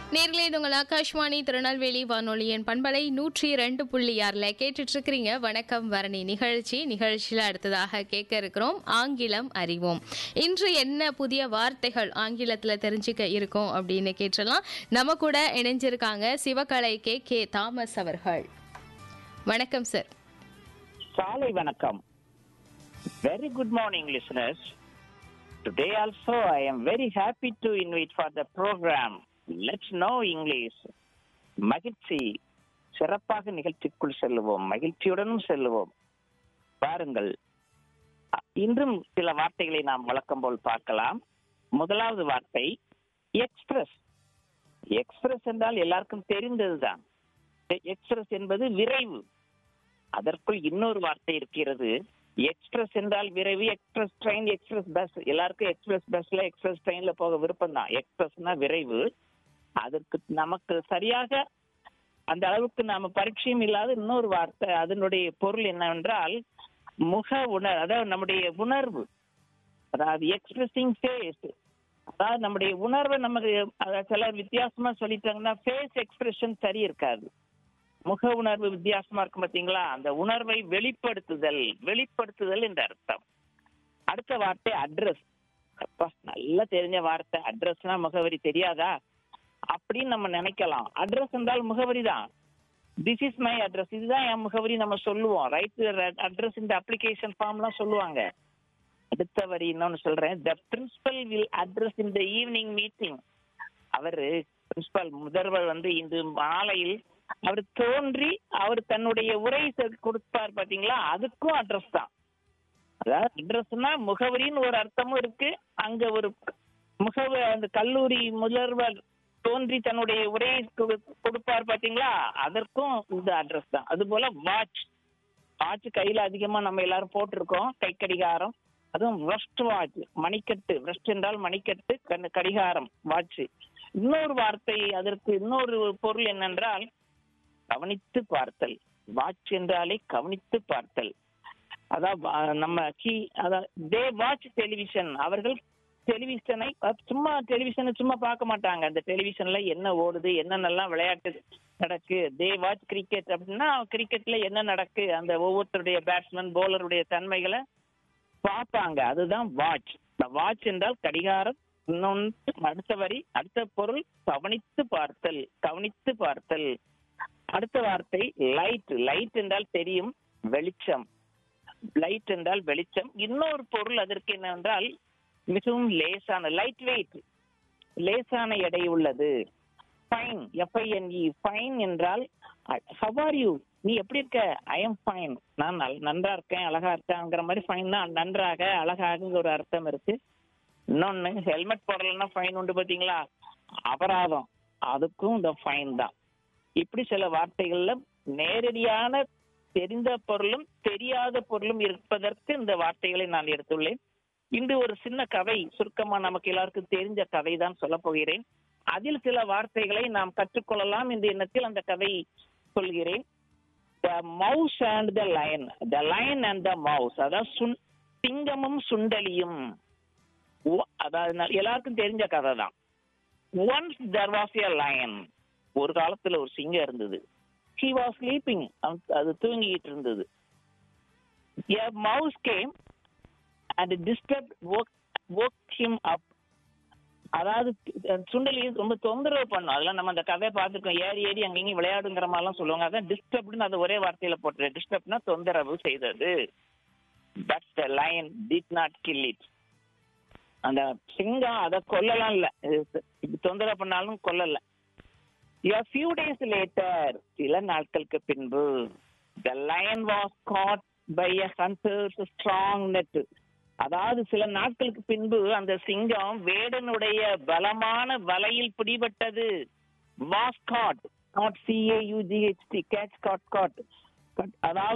நேர்களே இது உங்கள் ஆகாஷ்வாணி திருநெல்வேலி வானொலியின் பண்பலை நூற்றி ரெண்டு புள்ளி ஆறில் கேட்டுட்டு இருக்கிறீங்க வணக்கம் வரணி நிகழ்ச்சி நிகழ்ச்சியில் அடுத்ததாக கேட்க இருக்கிறோம் ஆங்கிலம் அறிவோம் இன்று என்ன புதிய வார்த்தைகள் ஆங்கிலத்தில் தெரிஞ்சுக்க இருக்கோம் அப்படின்னு கேட்டலாம் நம்ம கூட இணைஞ்சிருக்காங்க சிவகலை கே கே தாமஸ் அவர்கள் வணக்கம் sir Sally Vanakkam. Very good morning, listeners. Today also, I am very happy to invite for the program. Let's know English. மகிழ்ச்சி சிறப்பாக நிகழ்ச்சிக்குள் செல்லுவோம் மகிழ்ச்சியுடனும் செல்லுவோம் பாருங்கள் அ- இன்றும் சில வார்த்தைகளை நாம் வழக்கம் போல் பார்க்கலாம் முதலாவது வார்த்தை எக்ஸ்பிரஸ் எக்ஸ்பிரஸ் என்றால் எல்லாருக்கும் தெரிந்ததுதான் எக்ஸ்பிரஸ் என்பது விரைவு அதற்குள் இன்னொரு வார்த்தை இருக்கிறது எக்ஸ்பிரஸ் என்றால் விரைவு எக்ஸ்பிரஸ் ட்ரெயின் எக்ஸ்பிரஸ் பஸ் எல்லாருக்கும் எக்ஸ்பிரஸ் பஸ்ல எக்ஸ்பிரஸ் ட்ரெயின்ல போக விருப்பம் தான் எக்ஸ்பிரஸ்னா விரைவு அதற்கு நமக்கு சரியாக அந்த அளவுக்கு நாம பரிச்சயம் இல்லாத இன்னொரு வார்த்தை அதனுடைய பொருள் என்னவென்றால் முக உணர் அதாவது நம்முடைய உணர்வு அதாவது எக்ஸ்பிரஸிங் ஃபேஸ் அதாவது நம்முடைய உணர்வை நமக்கு அதாவது சிலர் வித்தியாசமா சொல்லிட்டாங்கன்னா ஃபேஸ் எக்ஸ்பிரஷன் சரி இருக்காது முக உணர்வு வித்தியாசமா இருக்கும் பாத்தீங்களா அந்த உணர்வை வெளிப்படுத்துதல் வெளிப்படுத்துதல் என்ற அர்த்தம் அடுத்த வார்த்தை அட்ரஸ் அப்பா நல்லா தெரிஞ்ச வார்த்தை அட்ரஸ்னா முகவரி தெரியாதா அப்படின்னு நம்ம நினைக்கலாம் அட்ரஸ் என்றால் முகவரி தான் திஸ் இஸ் மை அட்ரஸ் இதுதான் என் முகவரி நம்ம சொல்லுவோம் ரைட் அட்ரஸ் இந்த அப்ளிகேஷன் ஃபார்ம்லாம் சொல்லுவாங்க அடுத்த வரி இன்னொன்னு சொல்றேன் the principal will address in the evening meeting அவரு பிரின்சிபல் முதல்வர் வந்து இன்று மாலையில் அவர் தோன்றி அவர் தன்னுடைய உரை செ- கொடுப்பார் பாத்தீங்களா அதுக்கும் அட்ரஸ் தான் அதாவது அட்ரஸ்னா முகவரின்னு ஒரு அர்த்தமும் இருக்கு அங்க ஒரு முகவ அந்த கல்லூரி முதல்வர் தோன்றி தன்னுடைய உரையை கொடு- கொடுப்பார் பாத்தீங்களா அதற்கும் இந்த அட்ரஸ் தான் அது போல வாட்ச் வாட்ச் கையில அதிகமா நம்ம எல்லாரும் போட்டிருக்கோம் கை கடிகாரம் அதுவும் வெஸ்ட் வாட்ச் மணிக்கட்டு வெஸ்ட் என்றால் மணிக்கட்டு கண்ணு- கடிகாரம் வாட்ச் இன்னொரு வார்த்தை அதற்கு இன்னொரு பொருள் என்னென்றால் கவனித்து பார்த்தல் வாட்ச் என்றாலே கவனித்து பார்த்தல் அதான் வா- நம்ம கீ அதான் தே வாட்ச் டெலிவிஷன் அவர்கள் டெலிவிஷனை அஹ் சும்மா டெலிவிஷனை சும்மா பார்க்க மாட்டாங்க அந்த டெலிவிஷன்ல என்ன ஓடுது என்னென்னலாம் விளையாட்டு நடக்கு தே வாட்ச் கிரிக்கெட் அப்படின்னா கிரிக்கெட்ல என்ன நடக்கு அந்த ஒவ்வொருத்தருடைய பேட்ஸ்மேன் போலருடைய தன்மைகளை பார்ப்பாங்க அதுதான் வாட்ச் வாட்ச் என்றால் கடிகாரம் இன்னொன்று அடுத்த வரி அடுத்த பொருள் கவனித்து பார்த்தல் கவனித்து பார்த்தல் அடுத்த வார்த்தை லைட் லைட் என்றால் தெரியும் வெளிச்சம் லைட் என்றால் வெளிச்சம் இன்னொரு பொருள் அதற்கு என்னவென்றால் மிகவும் லேசான லைட் வெயிட் லேசான எடை உள்ளது ஃபைன் எஃப்ஐஎன்இ ஃபைன் என்றால் ஹவ் ஆர் யூ நீ எப்படி இருக்க ஐ எம் ஃபைன் நான் நல்- நன்றா இருக்கேன் அழகா இருக்கேங்கிற மாதிரி ஃபைன் தான் நன்றாக அழகாகுங்கிற ஒரு அர்த்தம் இருக்கு இன்னொன்னு ஹெல்மெட் போடலைன்னா ஃபைன் உண்டு பாத்தீங்களா அபராதம் அதுக்கும் இந்த ஃபைன் தான் இப்படி சில வார்த்தைகள்ல நேரடியான தெரிந்த பொருளும் தெரியாத பொருளும் இருப்பதற்கு இந்த வார்த்தைகளை நான் எடுத்துள்ளேன் இன்று ஒரு சின்ன கதை சுருக்கமா நமக்கு எல்லாருக்கும் தெரிஞ்ச கதை தான் சொல்ல போகிறேன் அதில் சில வார்த்தைகளை நாம் கற்றுக்கொள்ளலாம் என்ற எண்ணத்தில் அந்த கதை சொல்கிறேன் the mouse and the lion the lion and the mouse அதாவது சுன் சிங்கமும் சுண்டலியும் ஒ- அதாவது ந- எல்லாருக்கும் தெரிஞ்ச கதை தான் once there was a lion ஒரு காலத்துல ஒரு சிங்கம் இருந்தது ஹி வாஸ் ஸ்லீப்பிங் அது தூங்கிட்டு இருந்தது a mouse came and disturb woke him up அதாவது அஹ், சுண்டலி ரொம்ப தொந்தரவு பண்ணும் அதெல்லாம் நம்ம அந்த கதையை பார்த்துருக்கோம் ஏறி ஏறி அங்கேயும் விளையாடுங்கிற மாதிரிலாம் சொல்லுவாங்க அதான் டிஸ்டர்ப்னு அது ஒரே வார்த்தையில போட்டுரு டிஸ்டர்ப்னா தொந்தரவு செய்தது but the lion did not kill it அந்த சிங்கம் அதை கொல்லலாம் இல்ல இது- இது தொந்தரவு பண்ணாலும் கொல்லல A few days later, சில நாட்களுக்கு பின்பு the lion was caught by a hunter's strong net. அதாவது சில நாட்களுக்கு பின்பு அந்த சிங்கம் வேடனுடைய பலமான வலையில் பிடிபட்டது was caught not c a u g h t catch caught caught அதாவது